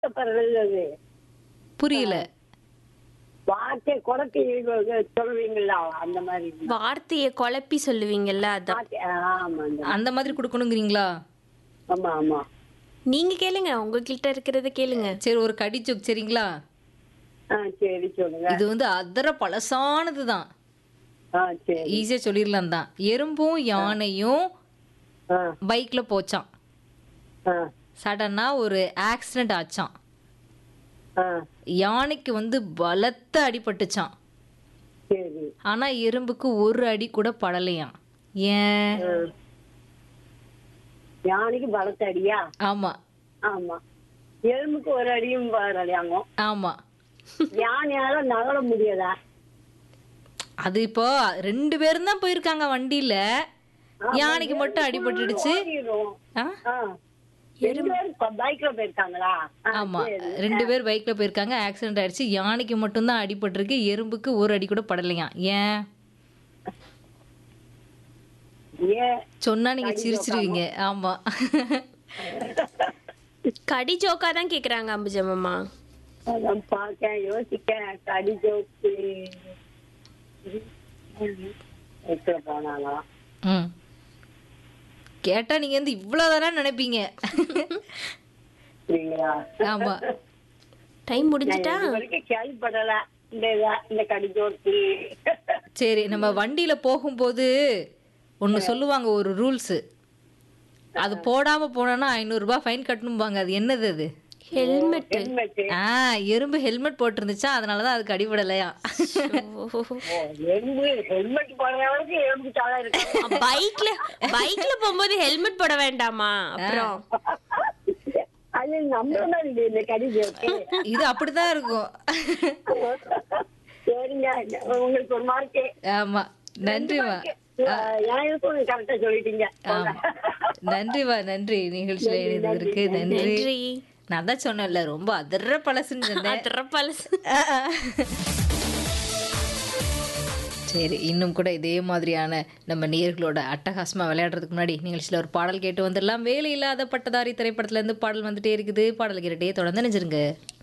வருத்தப்படுறது அது புரியல வார்த்தை குறைச்சி சொல்லுவீங்களா அந்த மாதிரி வார்த்தையை குழப்பி சொல்லுவீங்கல்ல அதான் வார்த்தை- ஆமா அந்த- அந்த மாதிரி கொடுக்கணுங்கிறீங்களா ஆமா ஆமா நீங்க கேளுங்க உங்ககிட்ட இருக்கிறத கேளுங்க சரி ஒரு கடி ஜோக் சரிங்களா ஆ சரி சொல்லுங்க இது வந்து அதர பழசானது தான் ஆ சரி ஈஸியா சொல்லிடலாம் தான் எறும்பும் யானையும் ஆ பைக்ல போச்சான் ஆ சடனா ஒரு ஆக்சிடென்ட் ஆச்சான் ஆ யானைக்கு வந்து பலத்த அடிபட்டுச்சான் சரி ஆனா எறும்புக்கு ஒரு அடி கூட படலையாம் ஏன் ஆ. யானைக்கு பலத்த அடியா ஆமா ஆமா எலும்புக்கு ஒரு அடியும் வரலையாங்க ஆமா யானையால நகர முடியாதா அது இப்போ ரெண்டு பேரும் தான் போயிருக்காங்க வண்டியில யானைக்கு மட்டும் அடிபட்டுடுச்சு ஓடிரும். ஆ? ஆ. ரெண்டு பேரும் பைக்ல போயிருக்காங்களா ஆ, ஆமா சரி. ரெண்டு பேர் பைக்ல போயிருக்காங்க ஆக்சிடென்ட் ஆயிடுச்சு யானைக்கு மட்டும்தான் அடிபட்டிருக்கு எறும்புக்கு ஒரு அடி கூட படலையாம் ஏன் ஏன் சொன்னா நீங்க சிரிச்சிருவீங்க ஆமா கடி ஜோக்கா தான் கேக்குறாங்க அம்புஜமம்மா அதான் பார்க்க யோசிக்க கடி ஜோக்கு எத்தனை போனாங்களா ம் கேட்டா நீங்க வந்து இவ்வளவுதானே நினைப்பீங்க சரிங்களா ஆமா டைம் முடிஞ்சிட்டா இது வரைக்கும் கேள்விப்படல இந்த இத- இந்த கடி ஜோக்கு சரி நம்ம வண்டியில போகும்போது ஒன்னு சொல்லுவாங்க ஒரு ரூல்ஸ் அது போடாம போனோம்னா ஐநூறு ரூபாய் ஃபைன் கட்டணும்பாங்க அது என்னது அது ஹெல்மெட் ஹெல்மெட் ஆ எறும்பு ஹெல்மெட் போட்டிருந்துச்சா அதனாலதான் அதுக்கு அடிபடலையா எறும்பு ஹெல்மெட் போடுறவருக்கு எறும்பு தலை இருக்கு பைக்ல பைக்ல போகும்போது ஹெல்மெட் போட வேண்டாமா அப்புறம் அது நம்ம தான் இது இந்த கடி ஜோக்கு இது அப்படிதான் இருக்கும் சரிங்க உங்களுக்கு ஒரு மார்க்கு ஆமா நன்றிமா எனக்கும் கரெக்டா சொல்லிட்டீங்க ஆமா நன்றிமா நன்றி நிகழ்ச்சியில இணைந்ததற்கு நன்றி நன்றி நான் தான் சொன்னேன்ல ரொம்ப அதர்ற பழசுன்னு சொன்னேன் அதிர பழசு சரி இன்னும் கூட இதே மாதிரியான நம்ம நேர்களோட அட்டகாசமா விளையாடுறதுக்கு முன்னாடி நிகழ்ச்சியில் ஒரு பாடல் கேட்டு வந்துடலாம் வேலை இல்லாத பட்டதாரி திரைப்படத்துல இருந்து பாடல் வந்துட்டே இருக்குது பாடல் கேட்டுட்டே தொடர்ந்து நினைச்சிருங்க